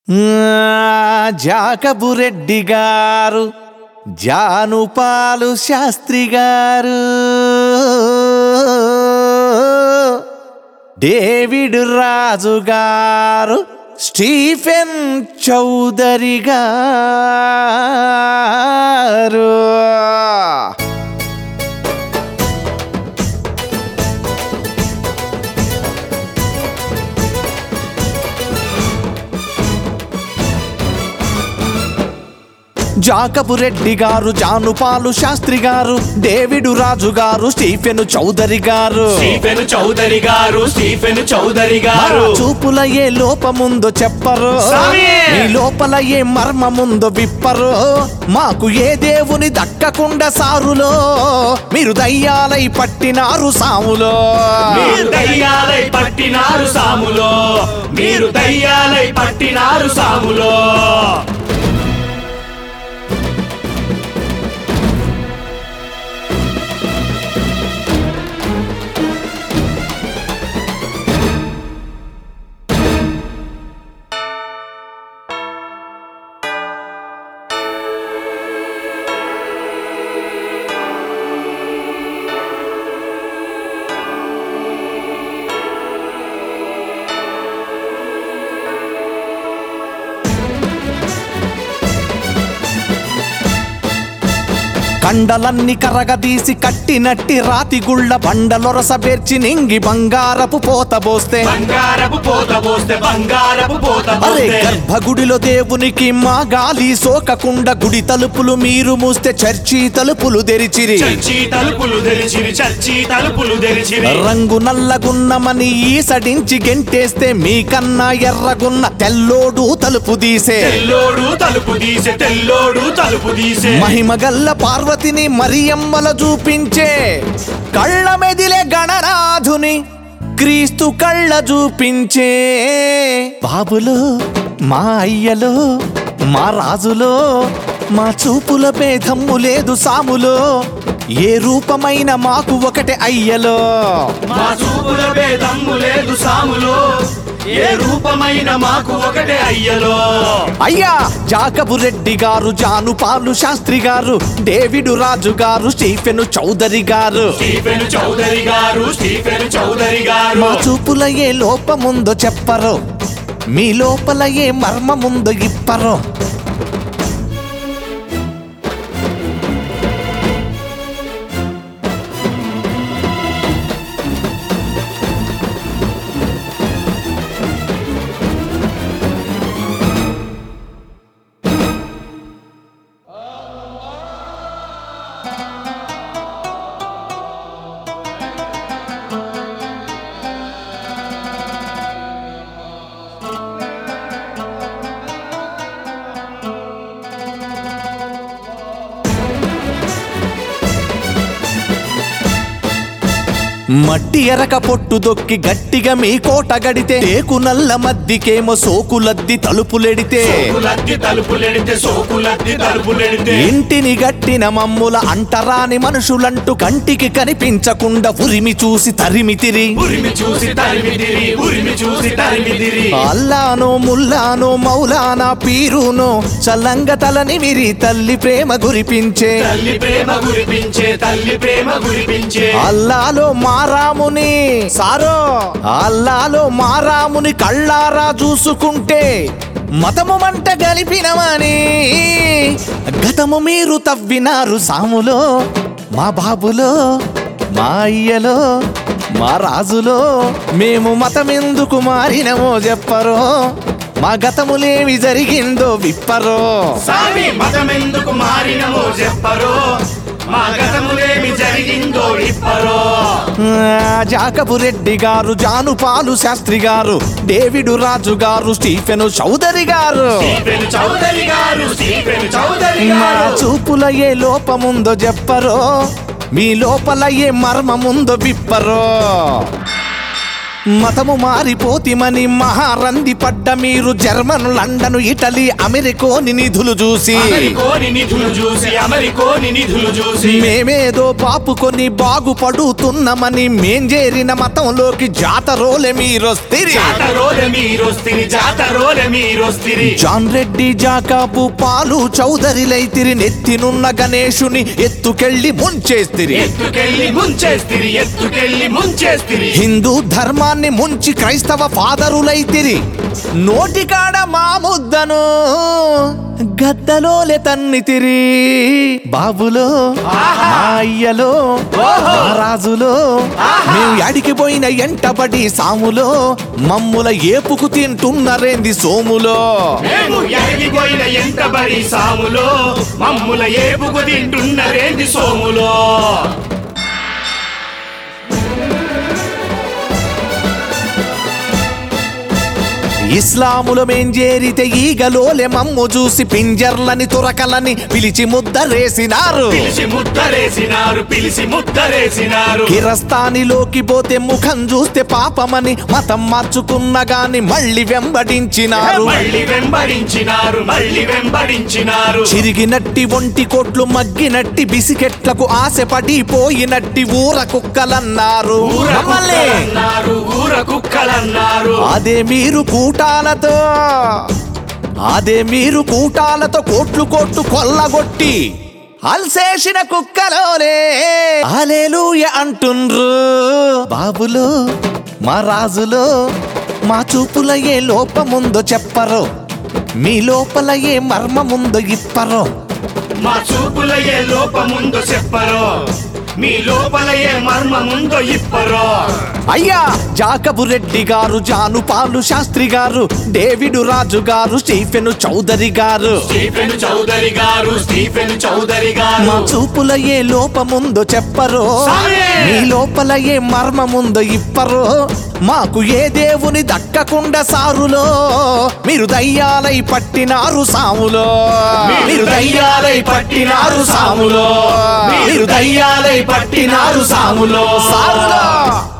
జాకబురెడ్డి గారు జానుపాలు శాస్త్రి గారు డేవిడ్ రాజు గారు స్టీఫెన్ చౌదరి గారు జాకబు రెడ్డి గారు జానుపాలు శాస్త్రి గారు డేవిడు రాజు గారు స్టీఫెన్ చౌదరి గారు స్టీఫెన్ చౌదరి గారు స్టీఫెన్ చౌదరి మా గారు చూపుల ఏ లోపముందో చెప్పరు స్వామి! మీ లోపల ఏ మర్మముందో విప్పరు మాకు ఏ దేవుని దక్కకుండా సారులో మీరు దయ్యాలై పట్టినారు సాములో మీరు దయ్యాలై పట్టినారు సాములో మీరు దయ్యాలై పట్టినారు సాములో కండలన్ని కరగదీసి కట్టినట్టి రాతి గుళ్ళ బండలొరస పేర్చి నింగి బంగారపు పోత పోస్తే బంగారపు పోత పోస్తే బంగారపు పోత అరే పోస్తే గర్భగుడిలో దేవునికి మా గాలి సోకకుండా గుడి తలుపులు మీరు మూస్తే చర్చి తలుపులు తెరిచిరి చర్చి తలుపులు తెరిచిరి చర్చి తలుపులు తెరిచిరి రంగు నల్లగున్నమని ఈసడించి గెంటేస్తే మీకన్నా ఎర్రగున్న తెల్లోడు తలుపు తీసే తెల్లోడు తలుపు తీసే తెల్లోడు తలుపు తీసే మహిమగల్ల పార్వతిని మరియమ్మల చూపించే కళ్ళ మెదిలే గణనాథుని క్రీస్తు కళ్ళ చూపించే బాబులో మా అయ్యలో మా రాజులో మా చూపుల భేదమ్ము లేదు సాములో ఏ రూపమైన మాకు ఒకటే అయ్యలో మా చూపుల భేదమ్ము లేదు సాములో ఏ రూపమైన మాకు ఒకటే అయ్యలో అయ్యా జాకబు రెడ్డి గారు జానుపాలు శాస్త్రి గారు డేవిడు రాజు గారు స్టీఫెన్ చౌదరి గారు స్టీఫెన్ చౌదరి గారు స్టీఫెన్ చౌదరి గారు మా చూపుల ఏ లోపముందో చెప్పరు మీ లోపల ఏ మర్మముందో ఇప్పరు మట్టి ఎరక పొట్టు దొక్కి గట్టిగా మీ కోట గడితే టేకు నల్ల మద్దికేమో సోకులద్ది తలుపులెడితే సోకులద్ది తలుపులెడితే సోకులద్ది తలుపులెడితే ఇంటిని గట్టిన మమ్ముల అంటరాని మనుషులంటూ కంటికి కనిపించకుండా ఉరిమి చూసి తరిమితిరి ఉరిమి చూసి తరిమిదిరి ఉరిమి చూసి తరిమిదిరి అల్లానో ముల్లానో మౌలానా పీరునో చల్లంగ తలని విరి తల్లి ప్రేమ గురిపించే తల్లి ప్రేమ గురిపించే తల్లి ప్రేమ గురిపించే అల్లాలో మారాముని సారో అల్లాలో మారాముని కళ్ళారా చూసుకుంటే మతము మంట గలిపినమని గతము మీరు తవ్వినారు సాములో మా బాబులో మా అయ్యలో మా రాజులో మేము మతమెందుకు మారినమో చెప్పరో మా గతములేమి జరిగిందో విప్పరో స్వామి మతమెందుకు మారినమో చెప్పరో మా గతములేమి జరిగిందో ఇప్పరో ఆ, జాకబు రెడ్డి గారు జానుపాలు శాస్త్రి గారు డేవిడు రాజు గారు స్టీఫెన్ చౌదరి గారు స్టీఫెన్ చౌదరి గారు స్టీఫెన్ చౌదరి మా గారు చూపుల ఏ లోపముందో చెప్పరో మీ లోపల ఏ మర్మముందో విప్పరో మతము మారిపోతిమని మహారంది పడ్డ మీరు జర్మన్ లండన్ ఇటలీ అమెరికోని నిధులు చూసి అమెరికోని నిధులు చూసి అమెరికోని నిధులు చూసి మేమేదో బాపుకొని బాగుపడుతున్నామని మేం చేరిన మతంలోకి జాతరోలే మీరొస్తిరి జాతరోలే మీరొస్తిరి జాతరోలే మీరొస్తిరి జాన్ రెడ్డి జాకాబు పాలు చౌదరిలైతిరి నెత్తినున్న గణేశుని ఎత్తుకెళ్ళి ముంచేస్తిరి ఎత్తుకెళ్ళి ముంచేస్తిరి ఎత్తుకెళ్ళి ముంచేస్తిరి హిందూ ధర్మాన్ని ముంచి క్రైస్తవ ఫాదరులైతిరి నోటికాడ మా ముద్దను గద్దలోలే తన్నితిరి బాబులో మా అయ్యలో మా రాజులో మేము యాడికి పోయిన ఎంటబడి సాములో మమ్ముల ఏపుకు తింటున్నరేంది సోములో మేము ఎరిగిపోయిన ఎంటబడి సాములో మమ్ముల ఏపుకు తింటున్నరేంది సోములో ఇస్లాములో మేం చేరితే ఈగలోలే మమ్ము చూసి పింజర్లని తురకలని పిలిచి ముద్దరేసినారు పిలిచి ముద్దరేసినారు పిలిచి ముద్దరేసినారు కిరస్తానిలోకి పోతే ముఖం చూస్తే పాపమని మతం మార్చుకున్న గాని మళ్ళీ వెంబడించినారు మళ్ళీ వెంబడించినారు మళ్ళీ వెంబడించినారు చిరిగినట్టి ఒంటి కోట్లు మగ్గినట్టి బిసికెట్లకు ఆశపడి పోయినట్టి ఊర కుక్కలన్నారు ఊర మమ్మల్ని కుక్కలన్నారు ఊర కుక్కలన్నారు అదే మీరు కూటాలతో అదే మీరు కూటాలతో కోట్లు కోట్లు కొల్లగొట్టి అల్సేసిన కుక్కలోనే అలేలుయ అంటుండ్రు బాబులు మా రాజులో మా చూపుల ఏ లోపముందో చెప్పరు మీ లోపల ఏ మర్మముందో ఇప్పరో మా చూపుల ఏ లోపముందో చెప్పరో మీ లోపల ఏ మర్మముందో ఇప్పరో అయ్యా జాకబు రెడ్డి గారు జానుపాలు శాస్త్రి గారు డేవిడు రాజు గారు స్టీఫెను చౌదరి గారు స్టీఫెన్ చౌదరి గారు స్టీఫెన్ చౌదరి మా గారు చూపుల ఏ లోపముందో చెప్పరో సామే! మీ లోపల ఏ మర్మముందో ఇప్పరో మాకు ఏ దేవుని దక్కకుండా సారులో మీరు దయ్యాలై పట్టినారు సాములో మీరు దయ్యాలై పట్టినారు సాములో మీరు దయ్యాలై పట్టినారు సాములో సాములో